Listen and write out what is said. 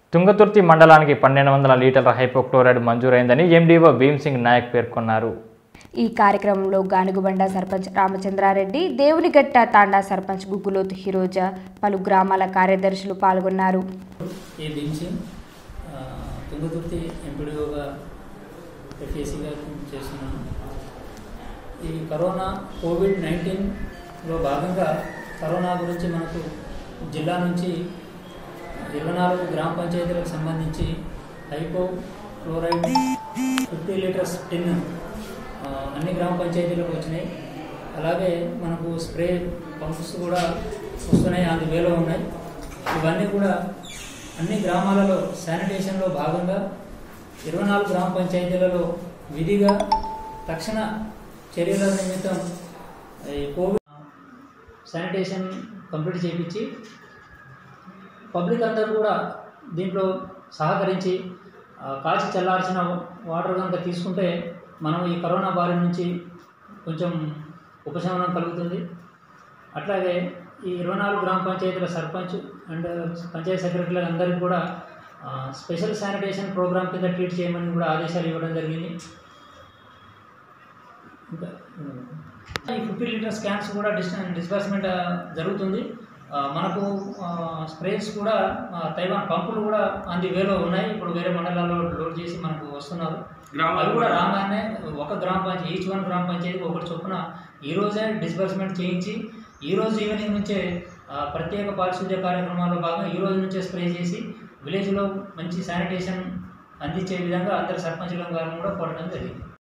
తుంగతుర్తి మండలానికి పన్నెండు వందల లీటర్ల హైపోక్లోరైడ్ మంజూరైందని ఎండీఓ భీమ్సింగ్ నాయక్ పేర్కొన్నారు ఈ కార్యక్రమంలో గానుగుబండ సర్పంచ్ రామచంద్రారెడ్డి దేవునిగట్ట తాండా సర్పంచ్ గుగ్గులోతు హిరోజా పలు గ్రామాల కార్యదర్శులు పాల్గొన్నారు ఏ భీమ్సింగ్ ఆ, తుంగతుర్తి ఎంపీడీఓగా ఎఫ్ఏసీగా చేస్తున్నాను ఈ కరోనా కోవిడ్ నైన్టీన్లో భాగంగా కరోనా గురించి మనకు జిల్లా నుంచి ఇరవై నాలుగు గ్రామ పంచాయతీలకు సంబంధించి hypochloride fifty litres tin ఆ, అన్ని గ్రామ పంచాయతీలకు వచ్చినాయి అలాగే మనకు స్ప్రే పంప్స్ కూడా వస్తున్నాయి అందు వేలో ఉన్నాయి ఇవన్నీ కూడా అన్ని గ్రామాలలో శానిటేషన్లో భాగంగా ఇరవై నాలుగు గ్రామ పంచాయతీలలో విధిగా తక్షణ చర్యల నిమిత్తం ఈ కోవిడ్ శానిటేషన్ కంప్లీట్ చేయించి పబ్లిక్ అందరూ కూడా దీంట్లో సహకరించి ఆ, కాచి చల్లార్చిన వాటర్ కనుక తీసుకుంటే మనం ఈ కరోనా బారి నుంచి కొంచెం ఉపశమనం కలుగుతుంది అట్లాగే ఈ ఇరవై నాలుగు గ్రామ పంచాయతీల సర్పంచ్ అండ్ పంచాయతీ సెక్రటరీల అందరికీ కూడా ఆ, స్పెషల్ శానిటేషన్ ప్రోగ్రామ్ కింద ట్రీట్ చేయమని కూడా ఆదేశాలు ఇవ్వడం జరిగింది ఇంకా ఉమ్, ఈ ఫిఫ్టీ లీటర్స్ క్యాన్స్ కూడా డిస్ డిస్బర్స్మెంట్ ఆ, జరుగుతుంది ఆ, మనకు స్ప్రేస్ కూడా ఆ, తైవాన్ పంపులు కూడా అంది వేలో ఉన్నాయి ఇప్పుడు వేరే మండలాల్లో లోడ్ చేసి మనకు వస్తున్నారు అవి కూడా రాగానే ఒక గ్రామ పంచాయతీ ఈచ్ వన్ గ్రామ పంచాయతీ ఒకటి చొప్పున ఈ రోజే డిస్బర్స్మెంట్ చేయించి ఈ రోజు ఈవినింగ్ నుంచే ఆ, ప్రత్యేక పారిశుద్ధ్య కార్యక్రమాల్లో భాగంగా ఈ రోజు నుంచే స్ప్రే చేసి విలేజ్లో మంచి శానిటేషన్ అందించే విధంగా అందరు సర్పంచుల గారిని కూడా కోరడం జరిగింది